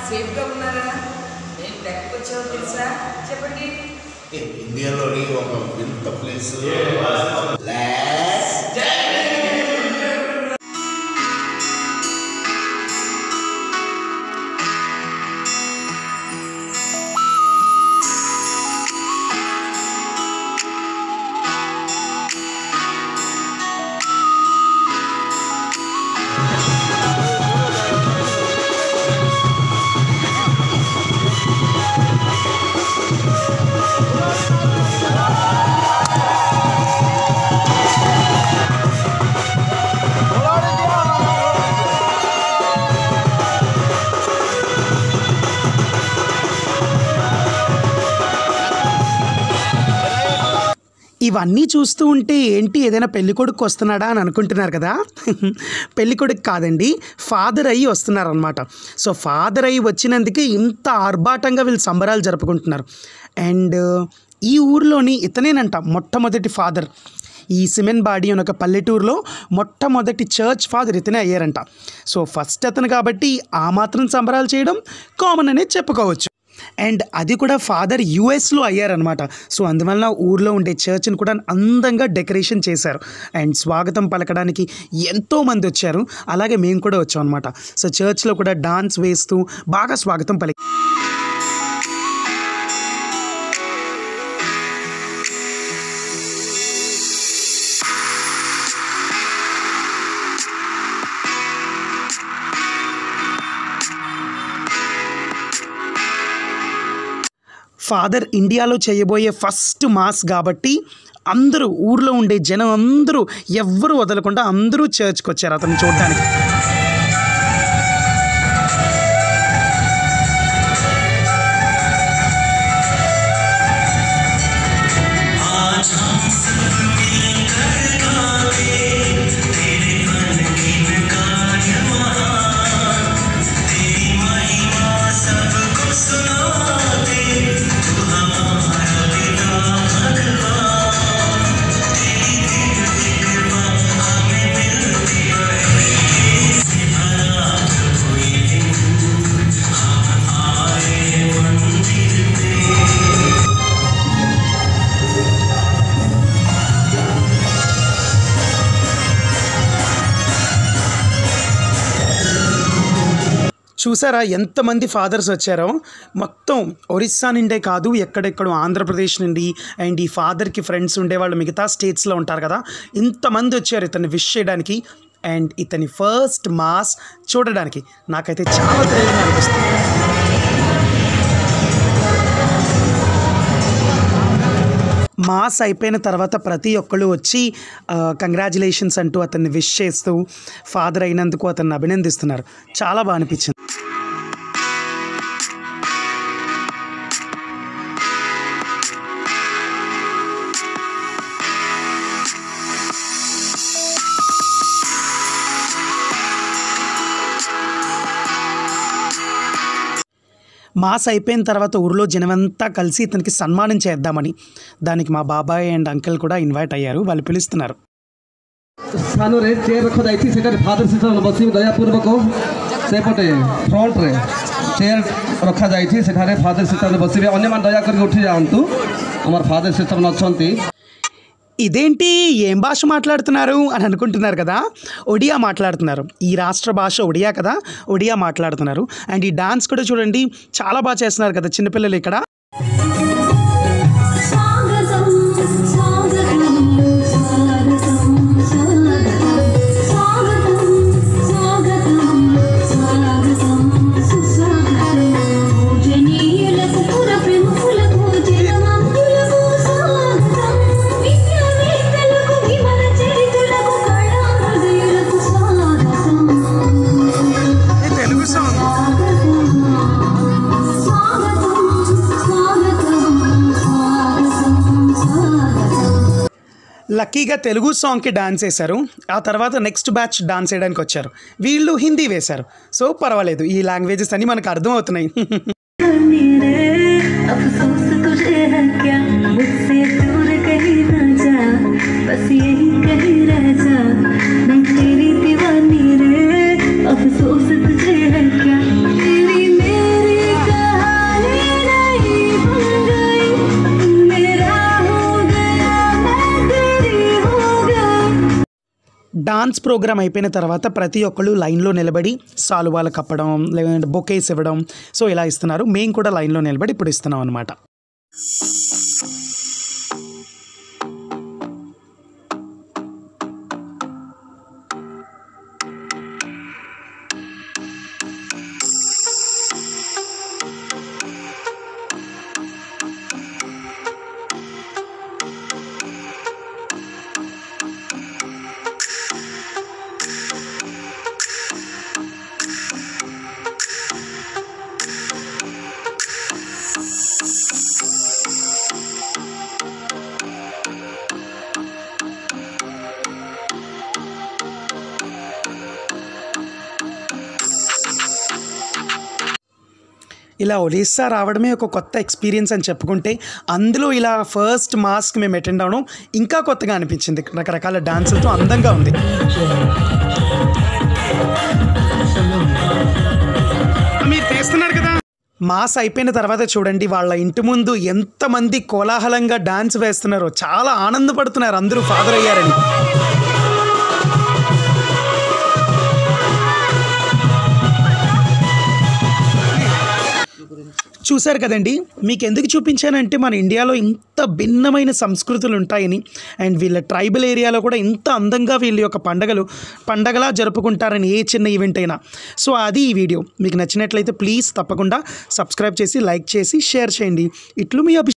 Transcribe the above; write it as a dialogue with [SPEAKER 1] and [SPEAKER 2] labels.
[SPEAKER 1] సేఫ్గా ఉన్నారా నేను ఎక్కడికి వచ్చావో తెలుసా చెప్పండి
[SPEAKER 2] ఇండియాలోని ఒక వింత ప్లేస్
[SPEAKER 3] ఇవన్నీ చూస్తూ ఉంటే ఏంటి ఏదైనా పెళ్లి కొడుకు వస్తున్నాడా అని అనుకుంటున్నారు కదా పెళ్లి కొడుకు కాదండి ఫాదర్ అయ్యి వస్తున్నారు అనమాట సో ఫాదర్ అయ్యి వచ్చినందుకే ఇంత ఆర్భాటంగా వీళ్ళు సంబరాలు జరుపుకుంటున్నారు అండ్ ఈ ఊరిలోని ఇతనేనంట మొట్టమొదటి ఫాదర్ ఈ సిమెన్ బాడీ అనే ఒక పల్లెటూరులో మొట్టమొదటి చర్చ్ ఫాదర్ ఇతనే అయ్యారంట సో ఫస్ట్ అతను కాబట్టి ఆ మాత్రం సంబరాలు చేయడం కామన్ అనేది చెప్పుకోవచ్చు అండ్ అది కూడా ఫాదర్ యుఎస్లో అయ్యారనమాట సో అందువలన ఊర్లో ఉండే చర్చ్ని కూడా అందంగా డెకరేషన్ చేశారు అండ్ స్వాగతం పలకడానికి ఎంతో మంది వచ్చారు అలాగే మేము కూడా వచ్చాం అనమాట సో చర్చ్లో కూడా డాన్స్ వేస్తూ బాగా స్వాగతం పలికి ఫాదర్ ఇండియాలో చేయబోయే ఫస్ట్ మాస్ కాబట్టి అందరూ ఊర్లో ఉండే జనం అందరూ ఎవ్వరు వదలకుండా అందరూ చర్చ్కి వచ్చారు అతను చూడడానికి చూసారా ఎంతమంది ఫాదర్స్ వచ్చారో మొత్తం ఒరిస్సా నుండే కాదు ఎక్కడెక్కడో ఆంధ్రప్రదేశ్ నుండి అండ్ ఈ ఫాదర్కి ఫ్రెండ్స్ ఉండేవాళ్ళు మిగతా స్టేట్స్లో ఉంటారు కదా ఇంతమంది వచ్చారు ఇతన్ని విష్ చేయడానికి అండ్ ఇతని ఫస్ట్ మాస్ చూడడానికి నాకైతే చాలా ధైర్యంగా అనిపిస్తుంది మాస్ అయిపోయిన తర్వాత ప్రతి ఒక్కళ్ళు వచ్చి కంగ్రాచులేషన్స్ అంటూ అతన్ని విష్ చేస్తూ ఫాదర్ అయినందుకు అతన్ని అభినందిస్తున్నారు చాలా బాగా అనిపించింది మాస్ అయిపోయిన తర్వాత ఊరిలో జనమంతా కలిసి ఇతనికి సన్మానం చేద్దామని దానికి మా బాబాయ్ అండ్ అంకుల్ కూడా ఇన్వైట్ అయ్యారు వాళ్ళు పిలుస్తున్నారు
[SPEAKER 4] ସ୍ଥାନରେ ଚେୟାର ରଖାଯାଇଛି ସେଠାରେ ଫାଦର ସିଷ୍ଟର ବସିବେ ଦୟାପୂର୍ବକ ସେପଟେ ଫ୍ରଣ୍ଟରେ ଚେୟାର ରଖାଯାଇଛି ସେଠାରେ ଫାଦର ସିଷ୍ଟର ବସିବେ ଅନ୍ୟମାନେ ଦୟାକରି ଉଠି ଯାଆନ୍ତୁ ଆମର ଫାଦର ସିଷ୍ଟର ଅଛନ୍ତି
[SPEAKER 3] ఇదేంటి ఏం భాష మాట్లాడుతున్నారు అని అనుకుంటున్నారు కదా ఒడియా మాట్లాడుతున్నారు ఈ రాష్ట్ర భాష ఒడియా కదా ఒడియా మాట్లాడుతున్నారు అండ్ ఈ డాన్స్ కూడా చూడండి చాలా బాగా చేస్తున్నారు కదా చిన్నపిల్లలు ఇక్కడ
[SPEAKER 5] స్వాగతం స్వాగతం స్వాగతం స్వాగతం స్వాగతం స్వాగతం సుస్వాగతం పూజనీయులకు పుర ప్రముఖులకు జనమంతులకు స్వాగతం విద్యావేత్తలకు విమల చరితులకు కళా హృదయులకు స్వాగతం
[SPEAKER 3] తెలుగు సాంగ్
[SPEAKER 5] స్వాగతం స్వాగతం స్వాగతం స్వాగతం
[SPEAKER 3] లక్కీగా తెలుగు సాంగ్కి డాన్స్ వేశారు ఆ తర్వాత నెక్స్ట్ బ్యాచ్ డాన్స్ వేయడానికి వచ్చారు వీళ్ళు హిందీ వేశారు సో పర్వాలేదు ఈ లాంగ్వేజెస్ అన్ని మనకు అర్థమవుతున్నాయి
[SPEAKER 5] मेरे अफसोस तुझे है क्या मुझसे दूर कहीं ना जा बस यही कहीं रह जा मैं तेरी दीवानी रे अफसोस तुझे है क्या तेरी मेरी
[SPEAKER 3] డాన్స్ ప్రోగ్రామ్ అయిపోయిన తర్వాత ప్రతి ఒక్కళ్ళు లైన్లో నిలబడి సాలువాలు కప్పడం లేదంటే బొకేస్ ఇవ్వడం సో ఇలా ఇస్తున్నారు మేము కూడా లైన్లో నిలబడి ఇప్పుడు ఇస్తున్నాం అనమాట ఇలా ఒడిస్సా రావడమే ఒక కొత్త ఎక్స్పీరియన్స్ అని చెప్పుకుంటే అందులో ఇలా ఫస్ట్ మాస్క్ మేము అటెండ్ అవడం ఇంకా కొత్తగా అనిపించింది రకరకాల డాన్సులతో అందంగా ఉంది మీరు చేస్తున్నారు కదా మాస్ అయిపోయిన తర్వాత చూడండి వాళ్ళ ఇంటి ముందు ఎంతమంది కోలాహలంగా డాన్స్ వేస్తున్నారో చాలా ఆనందపడుతున్నారు అందరూ ఫాదర్ అయ్యారని చూశారు కదండి మీకు ఎందుకు చూపించానంటే మన ఇండియాలో ఇంత భిన్నమైన సంస్కృతులు ఉంటాయని అండ్ వీళ్ళ ట్రైబల్ ఏరియాలో కూడా ఇంత అందంగా వీళ్ళ యొక్క పండగలు పండగలా జరుపుకుంటారని ఏ చిన్న ఈవెంట్ అయినా సో అది ఈ వీడియో మీకు నచ్చినట్లయితే ప్లీజ్ తప్పకుండా సబ్స్క్రైబ్ చేసి లైక్ చేసి షేర్ చేయండి ఇట్లు మీ అభి